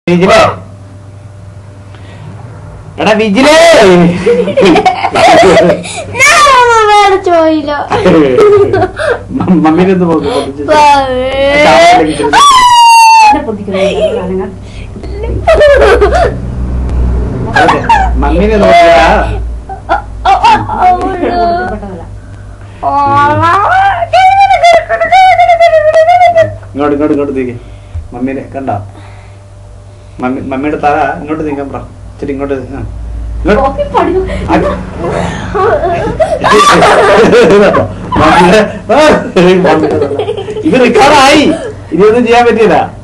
വിജിലേ എടാ വിജിലേ ചോയിലോ മമ്മീനെ ഒന്ന് നോക്ക് പൊട്ടിച്ച്. അതെ, മമ്മീനെ നോക്കിയാ ഇങ്ങോട്ട് ഇങ്ങോട്ട് ഇങ്ങോട്ട് നീക്കി മമ്മീനെ കണ്ടോ മമ്മി മമ്മിയുടെ തല ഇങ്ങോട്ട് നീക്കാൻ പറ ഇച്ചിരി ഇങ്ങോട്ട് ആ. ഇങ്ങോട്ട് അത്. മമ്മിയുടെ- ആ, മമ്മിയുടെ തല. ഇത് റിക്കാർഡായി ഇനിയൊന്നും ചെയ്യാൻ പറ്റിയില്ല